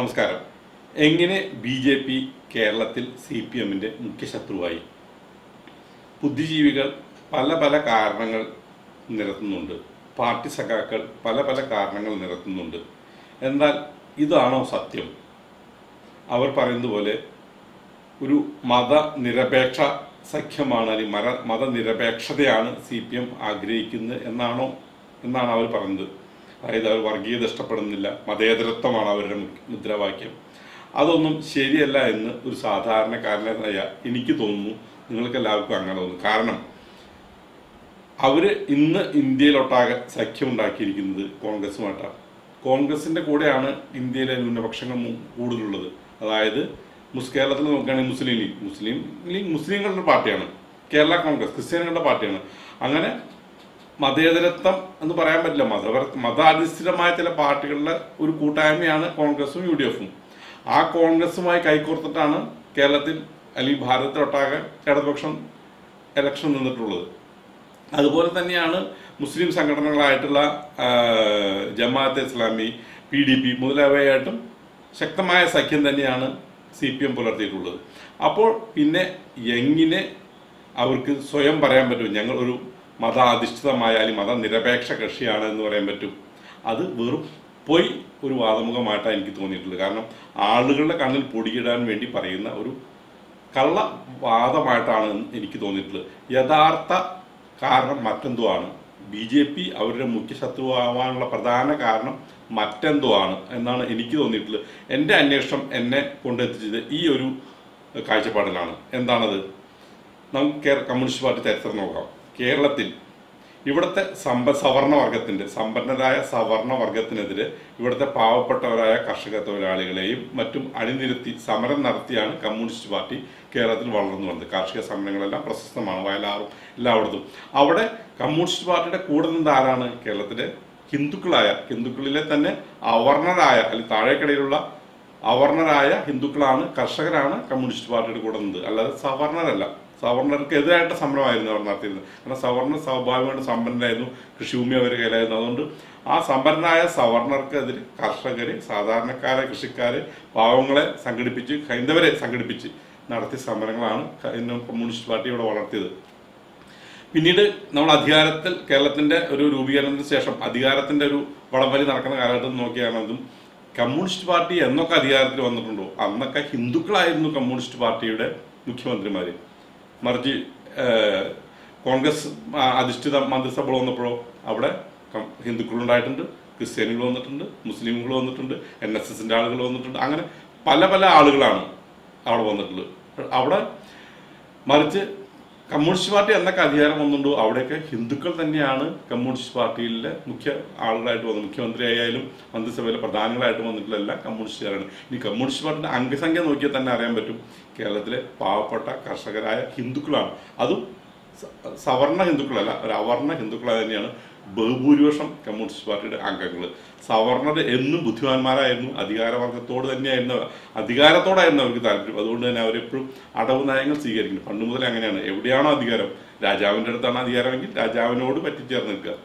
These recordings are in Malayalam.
നമസ്കാരം എങ്ങനെ ബി ജെ പി കേരളത്തിൽ സി പി എമ്മിൻ്റെ മുഖ്യ ശത്രുവായി ബുദ്ധിജീവികൾ പല പല കാരണങ്ങൾ നിരത്തുന്നുണ്ട് പാർട്ടി സഖാക്കൾ പല പല കാരണങ്ങൾ നിരത്തുന്നുണ്ട് എന്നാൽ ഇതാണോ സത്യം അവർ പറയുന്നത് പോലെ ഒരു മതനിരപേക്ഷ സഖ്യമാണ് അല്ലെങ്കിൽ മത മതനിരപേക്ഷതയാണ് സി പി എം ആഗ്രഹിക്കുന്നത് എന്നാണോ എന്നാണ് അവർ പറയുന്നത് അതായത് അവർ വർഗീയത ഇഷ്ടപ്പെടുന്നില്ല മതേതരത്വമാണ് അവരുടെ മുഖ്യ- മുദ്രാവാക്യം അതൊന്നും ശരിയല്ല എന്ന് ഒരു സാധാരണക്കാരനായ എനിക്ക് തോന്നുന്നു നിങ്ങൾക്ക് എല്ലാവർക്കും അങ്ങനെ തോന്നുന്നു കാരണം അവര് ഇന്ന് ഇന്ത്യയിലൊട്ടാകെ സഖ്യം ഉണ്ടാക്കിയിരിക്കുന്നത് കോൺഗ്രസുമായിട്ടാണ് കോൺഗ്രസിന്റെ കൂടെയാണ് ഇന്ത്യയിലെ ന്യൂനപക്ഷങ്ങൾ മു- കൂടുതലുള്ളത് അതായത് മുസ് കേരളത്തിൽ നോക്കുകയാണെങ്കിൽ മുസ്ലിം ലീഗ് മുസ്ലിം ലീഗ് മുസ്ലിങ്ങളുടെ പാർട്ടിയാണ് കേരള കോൺഗ്രസ് ക്രിസ്ത്യാനികളുടെ പാർട്ടിയാണ് അങ്ങനെ മതേതരത്വം എന്ന് പറയാൻ പറ്റില്ല മതപര മതാധിഷ്ഠിതമായ ചില പാർട്ടികളുടെ ഒരു കൂട്ടായ്മയാണ് കോൺഗ്രസും യു ഡി എഫും ആ കോൺഗ്രസുമായി കൈകോർത്തിട്ടാണ് കേരളത്തിൽ അല്ലെങ്കിൽ ഭാരതത്തിലൊട്ടാകെ ഇടതുപക്ഷം ഇലക്ഷൻ നിന്നിട്ടുള്ളത് അതുപോലെ തന്നെയാണ് മുസ്ലിം സംഘടനകളായിട്ടുള്ള ആ, Jamaat-e Islami P D P മുതലായവയായിട്ടും ശക്തമായ സഖ്യം തന്നെയാണ് സി പി എം പുലർത്തിയിട്ടുള്ളത് അപ്പോൾ പിന്നെ എങ്ങനെ അവർക്ക് സ്വയം പറയാൻ പറ്റും ഞങ്ങൾ ഒരു മതാധിഷ്ഠിതമായ അല്ലെങ്കിൽ മതനിരപേക്ഷ കക്ഷിയാണ് എന്ന് പറയാൻ പറ്റും അത് വെറും പോയി ഒരു വാദമുഖമായിട്ടാണ് എനിക്ക് തോന്നിയിട്ടുള്ളത് കാരണം ആളുകളുടെ കണ്ണിൽ പൊടിയിടാൻ വേണ്ടി പറയുന്ന ഒരു കള്ള വാദമായിട്ടാണ് എനിക്ക് തോന്നിയിട്ടുള്ളത് യഥാർത്ഥ കാരണം മറ്റെന്തോ ആണ് ബി ജെ പി അവരുടെ മുഖ്യ ശത്രുവാകാനുള്ള പ്രധാന കാരണം മറ്റെന്തോ ആണ് എന്നാണ് എനിക്ക് തോന്നിയിട്ടുള്ളത് എൻ്റെ അന്വേഷണം എന്നെ കൊണ്ടെത്തിച്ചത് ഈ ഒരു കാഴ്ചപ്പാടിലാണ് എന്താണത് നമുക്ക് കേര- കമ്മ്യൂണിസ്റ്റ് പാർട്ടി ചരിത്രം നോക്കാം കേരളത്തിൽ ഇവിടുത്തെ സമ്പ സവർണ വർഗത്തിന്റെ സമ്പന്നരായ സവർണ വർഗത്തിനെതിരെ ഇവിടുത്തെ പാവപ്പെട്ടവരായ കർഷക തൊഴിലാളികളെയും മറ്റും അണിനിരത്തി സമരം നടത്തിയാണ് കമ്മ്യൂണിസ്റ്റ് പാർട്ടി കേരളത്തിൽ വളർന്നു വന്നത് കാർഷിക സമരങ്ങളെല്ലാം പ്രശസ്തമാണ് വയലാറും എല്ലായിടത്തും അവിടെ കമ്മ്യൂണിസ്റ്റ് പാർട്ടിയുടെ കൂടെ നിന്ന് ആരാണ് കേരളത്തിലെ ഹിന്ദുക്കളായ ഹിന്ദുക്കളിലെ തന്നെ അവർണരായ അല്ലെങ്കിൽ താഴേക്കിടയിലുള്ള അവർണരായ ഹിന്ദുക്കളാണ് കർഷകരാണ് കമ്മ്യൂണിസ്റ്റ് പാർട്ടിയുടെ കൂടെ നിന്നത് അല്ലാതെ സവർണരല്ല സവർണർക്ക് എതിരായിട്ട് സമരമായിരുന്നു അവർ നടത്തിയിരുന്നത് കാരണം സവർണർ സ്വാഭാവികമായിട്ട് സമ്പന്നരായിരുന്നു കൃഷിഭൂമി അവരുടെ കയ്യിലായിരുന്നു അതുകൊണ്ട് ആ സമ്പന്നരായ സവർണർക്കെതിരെ കർഷകര് സാധാരണക്കാരെ കൃഷിക്കാരെ പാവങ്ങളെ സംഘടിപ്പിച്ച് ഹൈന്ദവരെ സംഘടിപ്പിച്ച് നടത്തിയ സമരങ്ങളാണ് ക- ഇന്ന് കമ്മ്യൂണിസ്റ്റ് പാർട്ടി ഇവിടെ വളർത്തിയത് പിന്നീട് നമ്മൾ അധികാരത്തിൽ കേരളത്തിന്റെ ഒരു രൂപീകരണത്തിന് ശേഷം അധികാരത്തിന്റെ ഒരു വടംവലി നടക്കുന്ന കാലഘട്ടം നോക്കിയാണ് അതും കമ്മ്യൂണിസ്റ്റ് പാർട്ടി എന്നൊക്കെ അധികാരത്തിൽ വന്നിട്ടുണ്ടോ അന്നൊക്കെ ഹിന്ദുക്കളായിരുന്നു കമ്മ്യൂണിസ്റ്റ് പാർട്ടിയുടെ മുഖ്യമന്ത്രിമാര് മറിച്ച് ഏഹ്, കോൺഗ്രസ് ആ, അധിഷ്ഠിത മന്ത്രിസഭ വന്നപ്പോഴോ അവിടെ കം- ഹിന്ദുക്കളുണ്ടായിട്ടുണ്ട് ക്രിസ്ത്യാനികൾ വന്നിട്ടുണ്ട് മുസ്ലിമുകൾ വന്നിട്ടുണ്ട് എൻ എസ് എസിന്റെ ആളുകൾ വന്നിട്ടുണ്ട് അങ്ങനെ പല പല ആളുകളാണ് അവിടെ വന്നിട്ടുള്ളത് അവിടെ മറിച്ച് കമ്മ്യൂണിസ്റ്റ് പാർട്ടി എന്നൊക്കെ അധികാരം വന്നിട്ടുണ്ടോ അവിടെയൊക്കെ ഹിന്ദുക്കൾ തന്നെയാണ് കമ്മ്യൂണിസ്റ്റ് പാർട്ടിയിലെ മുഖ്യ ആളുകളായിട്ട് വന്നത് മുഖ്യമന്ത്രി ആയാലും മന്ത്രിസഭയിലെ പ്രധാനികളായിട്ട് വന്നിട്ടുള്ള എല്ലാം കമ്മ്യൂണിസ്റ്റുകാരാണ് ഈ കമ്മ്യൂണിസ്റ്റ് പാർട്ടിയുടെ അംഗസംഖ്യ നോക്കിയാൽ തന്നെ അറിയാൻ പറ്റും കേരളത്തിലെ പാവപ്പെട്ട കർഷകരായ ഹിന്ദുക്കളാണ് അതും സ- സവർണ ഹിന്ദുക്കളല്ല ഒരു അവർണ ഹിന്ദുക്കളായ തന്നെയാണ് ബഹുഭൂരിപക്ഷം കമ്മ്യൂണിസ്റ്റ് പാർട്ടിയുടെ അംഗങ്ങൾ സവർണർ എന്നും ബുദ്ധിമാന്മാരായിരുന്നു അധികാരവർഗത്തോട് തന്നെയായിരുന്നു അധികാരത്തോടായിരുന്നു അവർക്ക് താല്പര്യം അതുകൊണ്ട് തന്നെ അവരെപ്പോഴും അടവ് നയങ്ങൾ സ്വീകരിക്കുന്നു പണ്ട് മുതലേ അങ്ങനെയാണ് എവിടെയാണോ അധികാരം രാജാവിൻ്റെ അടുത്താണ് അധികാരമെങ്കിൽ രാജാവിനോട് പറ്റിച്ചേർന്ന് നിൽക്കുക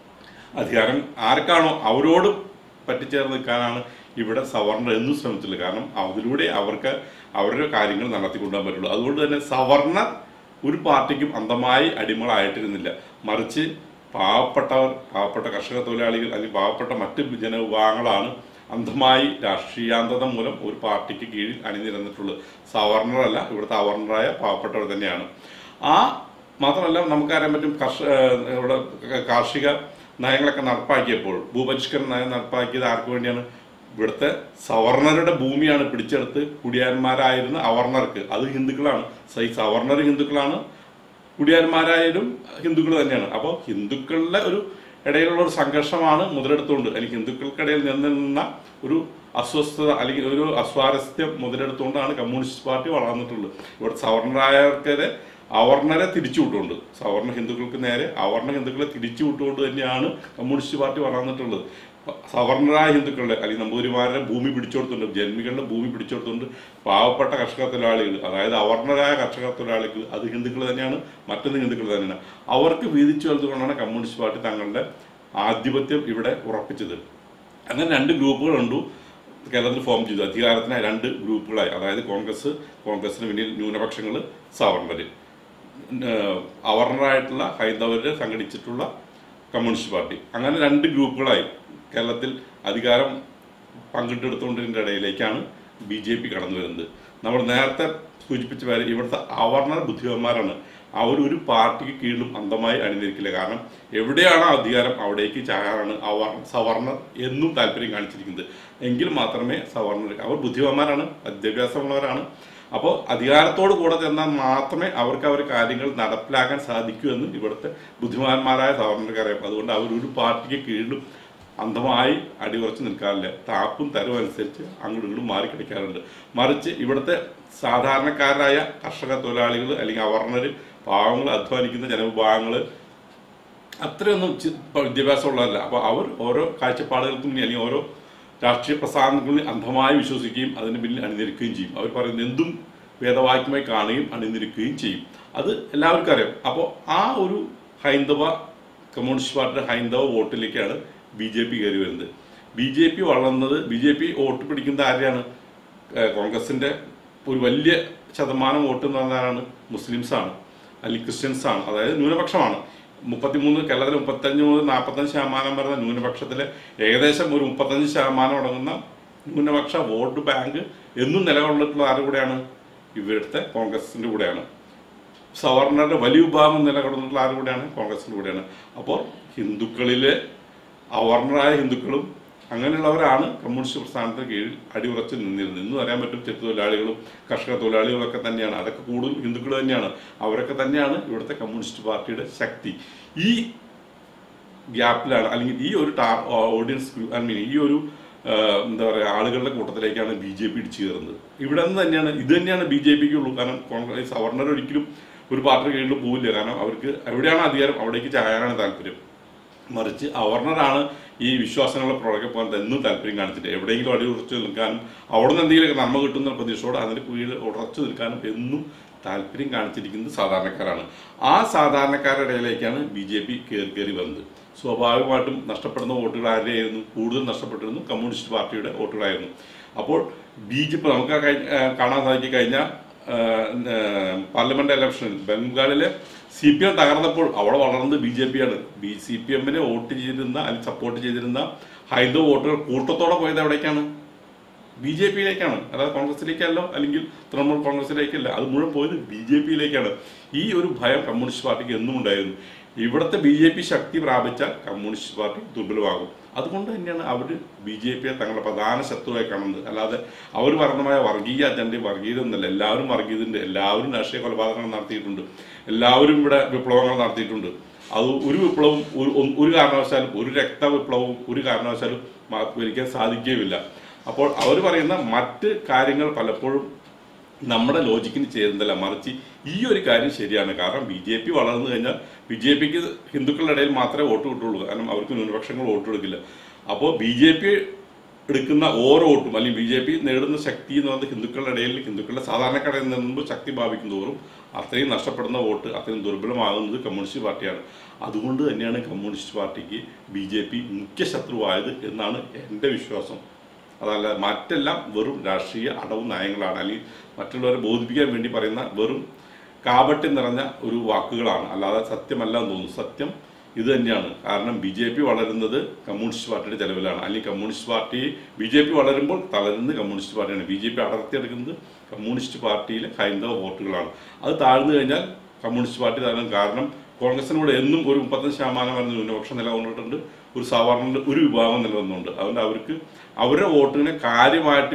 അധികാരം ആർക്കാണോ അവരോട് പറ്റിച്ചേർന്ന് നിൽക്കാനാണ് ഇവിടെ സവർണർ എന്നും ശ്രമിച്ചിട്ടുള്ളത് കാരണം അതിലൂടെ അവർക്ക് അവരുടെ കാര്യങ്ങൾ നടത്തിക്കൊണ്ടുപോകാൻ പറ്റുള്ളൂ അതുകൊണ്ട് തന്നെ സവർണർ ഒരു പാർട്ടിക്കും അന്ധമായി അടിമകളായിട്ടിരുന്നില്ല മറിച്ച് പാവപ്പെട്ടവർ പാവപ്പെട്ട കർഷക തൊഴിലാളികൾ അല്ലെങ്കിൽ പാവപ്പെട്ട മറ്റ് ജനവിഭാഗങ്ങളാണ് അന്ധമായി രാഷ്ട്രീയാന്തത മൂലം ഒരു പാർട്ടിക്ക് കീഴിൽ അണിനിരന്നിട്ടുള്ളത് സവർണറല്ല ഇവിടുത്തെ അവർണറായ പാവപ്പെട്ടവർ തന്നെയാണ് ആ മാത്രമല്ല നമുക്കറിയാൻ പറ്റും കർഷ ഏഹ് ഇവിടെ കാർഷിക നയങ്ങളൊക്കെ നടപ്പാക്കിയപ്പോൾ ഭൂപരിഷ്കരണ നയം നടപ്പാക്കിയത് ആർക്ക് വേണ്ടിയാണ് ഇവിടുത്തെ സവർണരുടെ ഭൂമിയാണ് പിടിച്ചെടുത്ത് കുടിയാന്മാരായിരുന്ന അവർണർക്ക് അത് ഹിന്ദുക്കളാണ് സ- ഈ സവർണർ ഹിന്ദുക്കളാണ് കുടിയാന്മാരായാലും ഹിന്ദുക്കൾ തന്നെയാണ് അപ്പോൾ ഹിന്ദുക്കളുടെ ഒരു ഇടയിലുള്ള ഒരു സംഘർഷമാണ് മുതലെടുത്തുകൊണ്ട് അല്ലെങ്കിൽ ഹിന്ദുക്കൾക്കിടയിൽ നിന്ന ഒരു അസ്വസ്ഥത അല്ലെങ്കിൽ ഒരു അസ്വാരസ്യം മുതലെടുത്തുകൊണ്ടാണ് കമ്മ്യൂണിസ്റ്റ് പാർട്ടി വളർന്നിട്ടുള്ളത് ഇവിടെ സവർണരായവർക്കെതിരെ അവർണരെ തിരിച്ചുവിട്ടുകൊണ്ട് സവർണ ഹിന്ദുക്കൾക്ക് നേരെ അവർണ ഹിന്ദുക്കളെ തിരിച്ചുവിട്ടുകൊണ്ട് തന്നെയാണ് കമ്മ്യൂണിസ്റ്റ് പാർട്ടി വളർന്നിട്ടുള്ളത് സവർണരായ ഹിന്ദുക്കളുടെ അല്ലെങ്കിൽ നമ്പൂതിരിമാരുടെ ഭൂമി പിടിച്ചെടുത്തുണ്ട് ജന്മികളുടെ ഭൂമി പിടിച്ചെടുത്തുകൊണ്ട് പാവപ്പെട്ട കർഷക തൊഴിലാളികൾ അതായത് അവർണരായ കർഷക തൊഴിലാളികൾ അത് ഹിന്ദുക്കൾ തന്നെയാണ് മറ്റൊന്ന് ഹിന്ദുക്കൾ തന്നെയാണ് അവർക്ക് വീതിച്ചു കൊടുത്തുകൊണ്ടാണ് കമ്മ്യൂണിസ്റ്റ് പാർട്ടി തങ്ങളുടെ ആധിപത്യം ഇവിടെ ഉറപ്പിച്ചത് അങ്ങനെ രണ്ട് ഗ്രൂപ്പുകളുണ്ട് കേരളത്തിൽ ഫോം ചെയ്തു അധികാരത്തിന് രണ്ട് ഗ്രൂപ്പുകളായി അതായത് കോൺഗ്രസ് കോൺഗ്രസിന് പിന്നിൽ ന്യൂനപക്ഷങ്ങൾ സവർണർ അവർണറായിട്ടുള്ള ഹൈന്ദവരെ സംഘടിച്ചിട്ടുള്ള കമ്മ്യൂണിസ്റ്റ് പാർട്ടി അങ്ങനെ രണ്ട് ഗ്രൂപ്പുകളായി കേരളത്തിൽ അധികാരം പങ്കിട്ടെടുത്തുകൊണ്ടതിൻ്റെ ഇടയിലേക്കാണ് ബി ജെ പി കടന്നു വരുന്നത് നമ്മൾ നേരത്തെ സൂചിപ്പിച്ച പേര് ഇവിടുത്തെ അവർണർ ബുദ്ധിമാന്മാരാണ് അവർ ഒരു പാർട്ടിക്ക് കീഴിലും അന്ധമായി അണിനിരിക്കില്ല കാരണം എവിടെയാണോ അധികാരം അവിടേക്ക് ചായാറാണ് അവർ സവർണർ എന്നും താല്പര്യം കാണിച്ചിരിക്കുന്നത് എങ്കിൽ മാത്രമേ സവർണർ അവർ ബുദ്ധിമാന്മാരാണ് വിദ്യാഭ്യാസമുള്ളവരാണ് അപ്പോൾ അധികാരത്തോട് കൂടെ ചെന്നാൽ മാത്രമേ അവർക്ക് അവർ കാര്യങ്ങൾ നടപ്പിലാക്കാൻ സാധിക്കൂ എന്ന് ഇവിടുത്തെ ബുദ്ധിമാന്മാരായ സവർണർക്ക് അറിയാം അതുകൊണ്ട് അവർ ഒരു പാർട്ടിക്ക് കീഴിലും അന്ധമായി അടിയുറച്ച് നിൽക്കാറില്ല താപ്പും തരവും അനുസരിച്ച് അങ്ങോട്ടും ഇങ്ങോട്ടും മാറിക്കിടക്കാറുണ്ട് മറിച്ച് ഇവിടുത്തെ സാധാരണക്കാരായ കർഷക തൊഴിലാളികൾ അല്ലെങ്കിൽ അവർണർ പാവങ്ങൾ അധ്വാനിക്കുന്ന ജനവിഭാഗങ്ങൾ അത്രയൊന്നും ചി- ഇപ്പൊ വിദ്യാഭ്യാസമുള്ളതല്ല അപ്പോൾ അവർ ഓരോ കാഴ്ചപ്പാടുകൾക്കും അല്ലെങ്കിൽ ഓരോ രാഷ്ട്രീയ പ്രസ്ഥാനങ്ങളിൽ അന്ധമായി വിശ്വസിക്കുകയും അതിന് പിന്നിൽ അണിനിരക്കുകയും ചെയ്യും അവർ പറയുന്നത് എന്തും വേദവാക്യമായി കാണുകയും അണിനിരക്കുകയും ചെയ്യും അത് എല്ലാവർക്കും അറിയാം അപ്പോൾ ആ ഒരു ഹൈന്ദവ കമ്മ്യൂണിസ്റ്റ് പാർട്ടിയുടെ ഹൈന്ദവ വോട്ടിലേക്കാണ് ബി ജെ പി കയറി വരുന്നത് ബി ജെ പി വളർന്നത് ബി ജെ പി വോട്ട് പിടിക്കുന്നത് ആരെയാണ് ഏഹ് കോൺഗ്രസിന്റെ ഒരു വലിയ ശതമാനം വോട്ട് എന്ന് പറഞ്ഞാലാണ് മുസ്ലിംസാണ് അല്ലെങ്കിൽ ക്രിസ്ത്യൻസ് ആണ് അതായത് ന്യൂനപക്ഷമാണ് മുപ്പത്തിമൂന്ന് കേരളത്തിൽ മുപ്പത്തഞ്ച് മുതൽ നാൽപ്പത്തഞ്ച് ശതമാനം വരുന്ന ന്യൂനപക്ഷത്തിലെ ഏകദേശം ഒരു മുപ്പത്തഞ്ച് ശതമാനം അടങ്ങുന്ന ന്യൂനപക്ഷ വോട്ട് ബാങ്ക് എന്നും നിലകൊണ്ടിട്ടുള്ള ആരുടെ കൂടെയാണ് ഇവിടുത്തെ കോൺഗ്രസിന്റെ കൂടെയാണ് സവർണരുടെ വലിയ വിഭാഗം നിലകൊണ്ടിട്ടുള്ള ആരുടെ കൂടെയാണ് കോൺഗ്രസിന്റെ കൂടെയാണ് അപ്പോൾ ഹിന്ദുക്കളിലെ അവർണരായ ഹിന്ദുക്കളും അങ്ങനെയുള്ളവരാണ് കമ്മ്യൂണിസ്റ്റ് പ്രസ്ഥാനത്തിന് കീഴിൽ അടിയുറച്ച് നിന്നിരുന്നത് ഇന്നും അറിയാൻ പറ്റും ചെത്തു തൊഴിലാളികളും കർഷക തൊഴിലാളികളൊക്കെ തന്നെയാണ് അതൊക്കെ കൂടുതലും ഹിന്ദുക്കൾ തന്നെയാണ് അവരൊക്കെ തന്നെയാണ് ഇവിടുത്തെ കമ്മ്യൂണിസ്റ്റ് പാർട്ടിയുടെ ശക്തി ഈ ഗ്യാപ്പിലാണ് അല്ലെങ്കിൽ ഈ ഒരു ഓഡിയൻസ് ഐ മീൻ ഈ ഒരു ആ, എന്താ പറയുക ആളുകളുടെ കൂട്ടത്തിലേക്കാണ് ബി ജെ പി ഇടിച്ചു കയറുന്നത് ഇവിടെ നിന്ന് തന്നെയാണ് ഇത് തന്നെയാണ് ബി ജെ പിക്ക് ഉള്ളൂ കാരണം കോൺഗ്രസ് സവർണർ ഒരിക്കലും ഒരു പാർട്ടി കീഴിൽ പോവില്ല കാരണം അവർക്ക് എവിടെയാണ് അധികാരം അവിടേക്ക് ചായാനാണ് താല്പര്യം മറിച്ച് അവർണറാണ് ഈ വിശ്വാസങ്ങളുടെ പുറകെ പോകാൻ എന്നും താല്പര്യം കാണിച്ചിട്ട് എവിടെയെങ്കിലും അടി ഉറച്ചു നിൽക്കാനും അവിടെ നിന്ന് എന്തെങ്കിലും നന്മ കിട്ടുന്ന പ്രതീക്ഷയോടെ അതിന് കീഴിൽ ഉറച്ചു നിൽക്കാനും എന്നും താല്പര്യം കാണിച്ചിരിക്കുന്നത് സാധാരണക്കാരാണ് ആ സാധാരണക്കാരുടെ ഇടയിലേക്കാണ് ബി ജെ പി കയറി കയറി വന്നത് സ്വാഭാവികമായിട്ടും നഷ്ടപ്പെടുന്ന വോട്ടുകൾ ആരുടെയായിരുന്നു കൂടുതൽ നഷ്ടപ്പെട്ടിരുന്നു കമ്മ്യൂണിസ്റ്റ് പാർട്ടിയുടെ വോട്ടുകളായിരുന്നു അപ്പോൾ ബി ജെ പി നമുക്ക് ആ കഴിഞ്ഞ- ആ, കാണാൻ സാധിക്കും കഴിഞ്ഞ ആ, ആ, പാർലമെന്റ് ഇലക്ഷനിൽ ബംഗാളിലെ സി പി എം തകർന്നപ്പോൾ അവിടെ വളർന്നത് ബി ജെ പി ആണ് ബി സി പി എമ്മിനെ വോട്ട് ചെയ്തിരുന്ന അല്ലെങ്കിൽ സപ്പോർട്ട് ചെയ്തിരുന്ന ഹൈന്ദവ വോട്ടുകൾ കൂട്ടത്തോടെ പോയത് എവിടേക്കാണ് ബി ജെ പിയിലേക്കാണ് അതായത് കോൺഗ്രസിലേക്കല്ലോ അല്ലെങ്കിൽ തൃണമൂൽ കോൺഗ്രസിലേക്കല്ല അത് മുഴുവൻ പോയത് ബി ജെ പിയിലേക്കാണ് ഈ ഒരു ഭയം കമ്മ്യൂണിസ്റ്റ് പാർട്ടിക്ക് എന്നും ഉണ്ടായിരുന്നു ഇവിടുത്തെ ബി ജെ പി ശക്തി പ്രാപിച്ചാൽ കമ്മ്യൂണിസ്റ്റ് പാർട്ടി ദുർബലമാകും അതുകൊണ്ട് തന്നെയാണ് അവർ ബി ജെ പിയെ തങ്ങളുടെ പ്രധാന ശത്രുവായി കാണുന്നത് അല്ലാതെ അവർ പറഞ്ഞമായ വർഗീയ അജണ്ട വർഗീയത ഒന്നല്ല എല്ലാവരും വർഗീയതുണ്ട് എല്ലാവരും രാഷ്ട്രീയ കൊലപാതകങ്ങൾ നടത്തിയിട്ടുണ്ട് എല്ലാവരും ഇവിടെ വിപ്ലവങ്ങൾ നടത്തിയിട്ടുണ്ട് അത് ഒരു വിപ്ലവവും ഒരു ഒന്ന് ഒരു കാരണവശാലും ഒരു രക്തവിപ്ലവവും ഒരു കാരണവശാലും മാ- ഭരിക്കാൻ സാധിക്കുകയുമില്ല അപ്പോൾ അവർ പറയുന്ന മറ്റ് കാര്യങ്ങൾ പലപ്പോഴും നമ്മുടെ ലോജിക്കിന് ചേരുന്നില്ല മറിച്ച് ഈ ഒരു കാര്യം ശരിയാണ് കാരണം ബി ജെ പി വളർന്നു കഴിഞ്ഞാൽ ബി ജെ പിക്ക് ഹിന്ദുക്കളുടെ ഇടയിൽ മാത്രമേ വോട്ട് കിട്ടുള്ളൂ കാരണം അവർക്ക് ന്യൂനപക്ഷങ്ങൾ വോട്ട് കൊടുക്കില്ല അപ്പോൾ ബി ജെ പി എടുക്കുന്ന ഓരോ വോട്ടും അല്ലെങ്കിൽ ബി ജെ പി നേടുന്ന ശക്തി എന്ന് പറയുന്നത് ഹിന്ദുക്കളുടെ ഇടയിൽ ഹിന്ദുക്കളുടെ സാധാരണക്കാരിൽ നിന്നും ശക്തി പ്രാപിക്കും തോറും അത്രയും നഷ്ടപ്പെടുന്ന വോട്ട് അത്രയും ദുർബലമാകുന്നത് കമ്മ്യൂണിസ്റ്റ് പാർട്ടിയാണ് അതുകൊണ്ട് തന്നെയാണ് കമ്മ്യൂണിസ്റ്റ് പാർട്ടിക്ക് ബി ജെ പി മുഖ്യ ശത്രുവായത് എന്നാണ് എൻ്റെ വിശ്വാസം അതല്ല മറ്റെല്ലാം വെറും രാഷ്ട്രീയ അടവും നയങ്ങളാണ് അല്ലെങ്കിൽ മറ്റുള്ളവരെ ബോധിപ്പിക്കാൻ വേണ്ടി പറയുന്ന വെറും കാപട്യം നിറഞ്ഞ ഒരു വാക്കുകളാണ് അല്ലാതെ സത്യമല്ല എന്ന് തോന്നുന്നു സത്യം ഇത് തന്നെയാണ് കാരണം ബി ജെ പി വളരുന്നത് കമ്മ്യൂണിസ്റ്റ് പാർട്ടിയുടെ ചെലവിലാണ് അല്ലെങ്കിൽ communist party B J P വളരുമ്പോൾ തളരുന്നത് കമ്മ്യൂണിസ്റ്റ് പാർട്ടിയാണ് ബി ജെ പി അടർത്തിയെടുക്കുന്നത് കമ്മ്യൂണിസ്റ്റ് പാർട്ടിയിലെ ഹൈന്ദവ വോട്ടുകളാണ് അത് താഴ്ന്നു കഴിഞ്ഞാൽ കമ്മ്യൂണിസ്റ്റ് പാർട്ടി താഴ്ന്നു കാരണം കോൺഗ്രസിനോട് എന്നും ഒരു മുപ്പത്തഞ്ച് ശതമാനം വരുന്ന ന്യൂനപക്ഷം നിലകൊണ്ടിട്ടുണ്ട് ഒരു സാധാരണ ഒരു വിഭാഗം നിലനിന്നുണ്ട് അതുകൊണ്ട് അവർക്ക് അവരുടെ വോട്ടിനെ കാര്യമായിട്ട്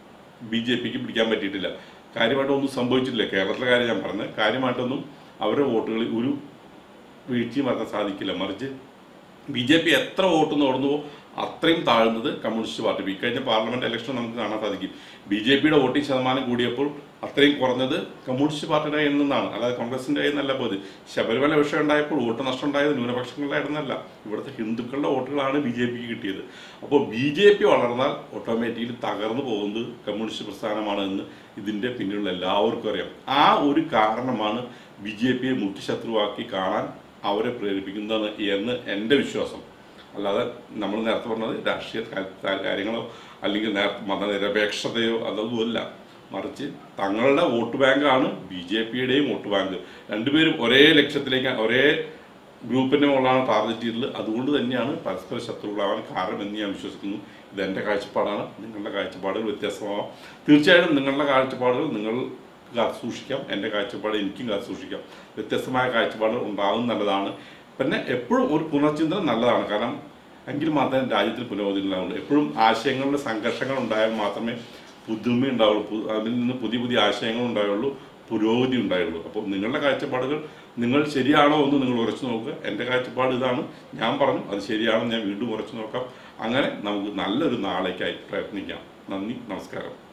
ബി ജെ പിക്ക് പിടിക്കാൻ പറ്റിയിട്ടില്ല കാര്യമായിട്ടൊന്നും സംഭവിച്ചിട്ടില്ല കേരളത്തിലെ കാര്യം ഞാൻ പറഞ്ഞത് കാര്യമായിട്ടൊന്നും അവരുടെ വോട്ടുകളിൽ ഒരു വീഴ്ചയും വരുത്താൻ സാധിക്കില്ല മറിച്ച് ബി ജെ പി എത്ര വോട്ട് നേടുന്നുവോ അത്രയും താഴ്ന്നത് കമ്മ്യൂണിസ്റ്റ് പാർട്ടി ഇക്കഴിഞ്ഞ പാർലമെന്റ് ഇലക്ഷൻ നമുക്ക് കാണാൻ സാധിക്കും ബി ജെ പിയുടെ വോട്ടിംഗ് ശതമാനം കൂടിയപ്പോൾ അത്രയും കുറഞ്ഞത് കമ്മ്യൂണിസ്റ്റ് പാർട്ടിയുടെ കയ്യിൽ നിന്നാണ് അല്ലാതെ കോൺഗ്രസിന്റെ കയ്യിൽ നിന്നല്ല പോയത് ശബരിമല വിഷയം ഉണ്ടായപ്പോൾ വോട്ട് നഷ്ടം ഉണ്ടായത് ന്യൂനപക്ഷങ്ങളുടെ ആയിരുന്നല്ല ഇവിടുത്തെ ഹിന്ദുക്കളുടെ വോട്ടുകളാണ് ബി ജെ പിക്ക് കിട്ടിയത് അപ്പോൾ ബി ജെ പി വളർന്നാൽ ഓട്ടോമാറ്റിക്കലി തകർന്നു പോകുന്നത് കമ്മ്യൂണിസ്റ്റ് പ്രസ്ഥാനമാണ് എന്ന് ഇതിന്റെ പിന്നിലുള്ള എല്ലാവർക്കും അറിയാം ആ ഒരു കാരണമാണ് ബി ജെ പിയെ മുഖ്യശത്രുവാക്കി കാണാൻ അവരെ പ്രേരിപ്പിക്കുന്നതാണ് എന്ന് എൻ്റെ വിശ്വാസം അല്ലാതെ നമ്മൾ നേരത്തെ പറഞ്ഞത് രാഷ്ട്രീയ കാ- കാ- കാര്യങ്ങളോ അല്ലെങ്കിൽ നേര മതനിരപേക്ഷതയോ അതൊന്നുമല്ല മറിച്ച് തങ്ങളുടെ വോട്ട് ബാങ്കാണ് ബി ജെ പിയുടെയും വോട്ട് ബാങ്ക് രണ്ടുപേരും ഒരേ ലക്ഷ്യത്തിലേക്ക് ഒരേ ഗ്രൂപ്പിന്റെ മുകളിലാണ് ടാർഗറ്റ് ചെയ്തിട്ടുള്ളത് അതുകൊണ്ട് തന്നെയാണ് പരസ്പര ശത്രുക്കളാവാൻ കാരണം എന്ന് ഞാൻ വിശ്വസിക്കുന്നു ഇത് എൻ്റെ കാഴ്ചപ്പാടാണ് നിങ്ങളുടെ കാഴ്ചപ്പാടുകൾ വ്യത്യസ്തമാവാം തീർച്ചയായിട്ടും നിങ്ങളുടെ കാഴ്ചപ്പാടുകൾ നിങ്ങൾ കാത്തു സൂക്ഷിക്കാം എൻ്റെ കാഴ്ചപ്പാട് എനിക്കും കാത്തു സൂക്ഷിക്കാം വ്യത്യസ്തമായ കാഴ്ചപ്പാടുകൾ ഉണ്ടാകും നല്ലതാണ് പിന്നെ എപ്പോഴും ഒരു പുനർചിന്തനം നല്ലതാണ് കാരണം എങ്കിൽ മാത്രമേ രാജ്യത്തിൽ പുരോഗതി ഉണ്ടാവുള്ളൂ എപ്പോഴും ആശയങ്ങളുടെ സംഘർഷങ്ങൾ ഉണ്ടായാൽ മാത്രമേ പുതുമ ഉണ്ടാവുള്ളൂ പു- അതിൽ നിന്ന് പുതിയ പുതിയ ആശയങ്ങൾ ഉണ്ടാവുള്ളൂ പുരോഗതി ഉണ്ടായുള്ളൂ അപ്പോൾ നിങ്ങളുടെ കാഴ്ചപ്പാടുകൾ നിങ്ങൾ ശരിയാണോ എന്ന് നിങ്ങൾ ഉറച്ചു നോക്കുക എൻ്റെ കാഴ്ചപ്പാട് ഇതാണ് ഞാൻ പറഞ്ഞു അത് ശരിയാണോ ഞാൻ വീണ്ടും ഉറച്ചു നോക്കാം അങ്ങനെ നമുക്ക് നല്ലൊരു നാളേക്കായി പ്രയത്നിക്കാം നന്ദി നമസ്കാരം